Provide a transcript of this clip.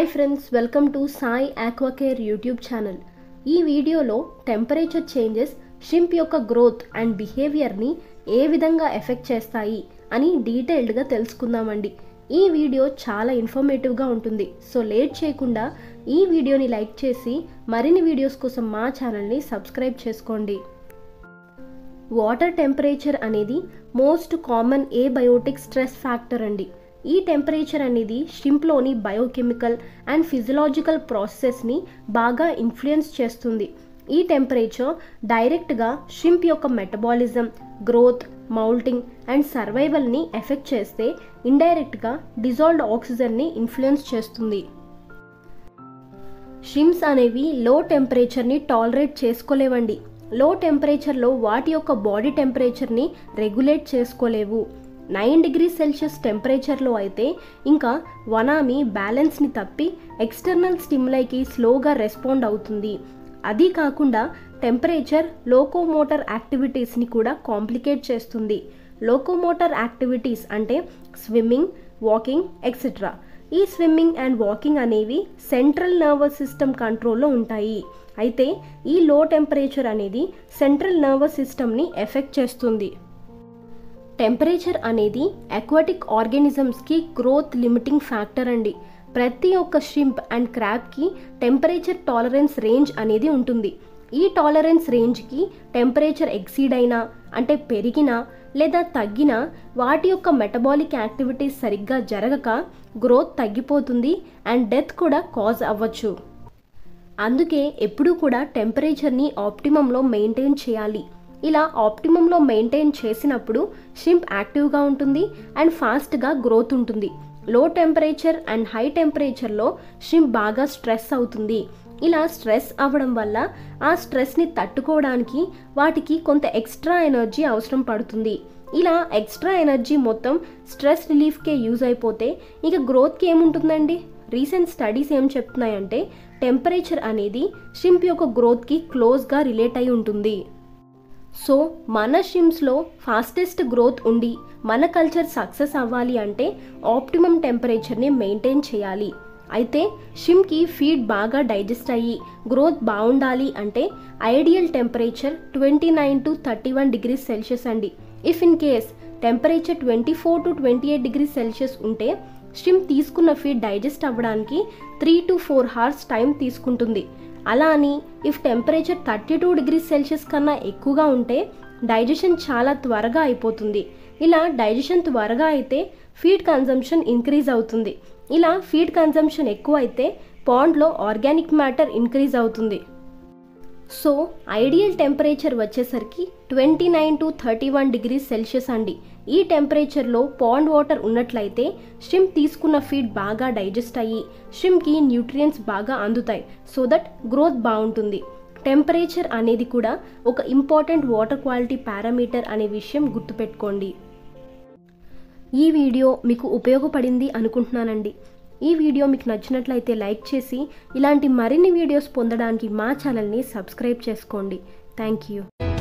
hi friends welcome to Sai Aquacare YouTube channel ఈ వీడియోలో temperature changes shrimp యొక్క growth and బిహేవియర్ని ఏ విధంగా ఎఫెక్ట్ చేస్తాయి అని డీటెయిల్డ్గా తెలుసుకుందామండి ఈ వీడియో చాలా ఇన్ఫర్మేటివ్గా ఉంటుంది సో లేట్ చేయకుండా ఈ వీడియోని లైక్ చేసి మరిన్ని వీడియోస్ కోసం మా ఛానల్ని సబ్స్క్రైబ్ చేసుకోండి వాటర్ టెంపరేచర్ అనేది most common abiotic stress factor అండి ఈ టెంపరేచర్ అనేది షింప్లోని బయోకెమికల్ అండ్ ఫిజియలాజికల్ ప్రాసెస్ని బాగా ఇన్ఫ్లుయెన్స్ చేస్తుంది ఈ టెంపరేచర్ డైరెక్ట్గా షింప్ యొక్క మెటబాలిజం గ్రోత్ మౌల్టింగ్ అండ్ సర్వైవల్ని ఎఫెక్ట్ చేస్తే ఇండైరెక్ట్గా డిజాల్వ్డ్ ఆక్సిజన్ని ఇన్ఫ్లుయెన్స్ చేస్తుంది షిమ్స్ అనేవి లో టెంపరేచర్ని టాలరేట్ చేసుకోలేవండి లో టెంపరేచర్లో వాటి యొక్క బాడీ టెంపరేచర్ని రెగ్యులేట్ చేసుకోలేవు నైన్ డిగ్రీ సెల్సియస్ టెంపరేచర్లో అయితే ఇంకా వనామి బ్యాలెన్స్ని తప్పి ఎక్స్టర్నల్ స్టిమ్లైకి స్లోగా రెస్పాండ్ అవుతుంది అది కాకుండా టెంపరేచర్ లోకోమోటర్ యాక్టివిటీస్ని కూడా కాంప్లికేట్ చేస్తుంది లోకోమోటర్ యాక్టివిటీస్ అంటే స్విమ్మింగ్ వాకింగ్ ఎక్సెట్రా ఈ స్విమ్మింగ్ అండ్ వాకింగ్ అనేవి సెంట్రల్ నర్వస్ సిస్టమ్ కంట్రోల్లో ఉంటాయి అయితే ఈ లో టెంపరేచర్ అనేది సెంట్రల్ నర్వస్ సిస్టమ్ని ఎఫెక్ట్ చేస్తుంది టెంపరేచర్ అనేది అక్వాటిక్ ఆర్గానిజమ్స్కి గ్రోత్ లిమిటింగ్ ఫ్యాక్టర్ అండి ప్రతి ఒక్క షింప్ అండ్ క్రాబ్కి టెంపరేచర్ టాలరెన్స్ రేంజ్ అనేది ఉంటుంది ఈ టాలరెన్స్ రేంజ్కి టెంపరేచర్ ఎక్సీడ్ అయినా అంటే పెరిగినా లేదా తగ్గినా వాటి యొక్క మెటబాలిక్ యాక్టివిటీస్ సరిగ్గా జరగక గ్రోత్ తగ్గిపోతుంది అండ్ డెత్ కూడా కాజ్ అవ్వచ్చు అందుకే ఎప్పుడూ కూడా టెంపరేచర్ని ఆప్టిమంలో మెయింటైన్ చేయాలి ఇలా ఆప్టిమంలో మెయింటైన్ చేసినప్పుడు షింప్ యాక్టివ్గా ఉంటుంది అండ్ ఫాస్ట్గా గ్రోత్ ఉంటుంది లో టెంపరేచర్ అండ్ హై టెంపరేచర్లో షింప్ బాగా స్ట్రెస్ అవుతుంది ఇలా స్ట్రెస్ అవ్వడం వల్ల ఆ స్ట్రెస్ని తట్టుకోవడానికి వాటికి కొంత ఎక్స్ట్రా ఎనర్జీ అవసరం పడుతుంది ఇలా ఎక్స్ట్రా ఎనర్జీ మొత్తం స్ట్రెస్ రిలీఫ్కే యూజ్ అయిపోతే ఇక గ్రోత్కి ఏముంటుందండి రీసెంట్ స్టడీస్ ఏం చెప్తున్నాయంటే టెంపరేచర్ అనేది షింప్ యొక్క గ్రోత్కి క్లోజ్గా రిలేట్ అయి ఉంటుంది సో మన షిమ్స్లో ఫాస్టెస్ట్ గ్రోత్ ఉండి మన కల్చర్ సక్సెస్ అవ్వాలి అంటే ఆప్టిమం టెంపరేచర్ని మెయింటైన్ చేయాలి అయితే షిమ్కి ఫీడ్ బాగా డైజెస్ట్ అయ్యి గ్రోత్ బాగుండాలి అంటే ideal temperature twenty nine to thirty one degree celsius అండి if in case temperature twenty four to twenty eight degree celsius ఉంటే షిమ్ తీసుకున్న ఫీడ్ డైజెస్ట్ అవ్వడానికి three to four hours time తీసుకుంటుంది అలా అని if temperature thirty two degree celsius కన్నా ఎక్కువగా ఉంటే డైజెషన్ చాలా త్వరగా అయిపోతుంది ఇలా డైజెషన్ త్వరగా అయితే ఫీడ్ కన్జంప్షన్ ఇంక్రీజ్ అవుతుంది ఇలా ఫీడ్ కన్జంప్షన్ ఎక్కువ అయితే పాండ్లో ఆర్గానిక్ మ్యాటర్ ఇంక్రీజ్ అవుతుంది సో ఐడియల్ టెంపరేచర్ వచ్చేసరికి twenty nine to thirty one degree celsius అండి ఈ టెంపరేచర్లో పాండ్ వాటర్ ఉన్నట్లయితే షిమ్ తీసుకున్న ఫీడ్ బాగా డైజెస్ట్ అయ్యి షిమ్కి న్యూట్రియంట్స్ బాగా అందుతాయి సో దట్ గ్రోత్ బాగుంటుంది టెంపరేచర్ అనేది కూడా ఒక ఇంపార్టెంట్ వాటర్ క్వాలిటీ పారామీటర్ అనే విషయం గుర్తుపెట్టుకోండి ఈ వీడియో మీకు ఉపయోగపడింది అనుకుంటున్నానండి ఈ వీడియో మీకు నచ్చినట్లయితే లైక్ చేసి ఇలాంటి మరిన్ని వీడియోస్ పొందడానికి మా ఛానల్ని సబ్స్క్రైబ్ చేసుకోండి థ్యాంక్ యూ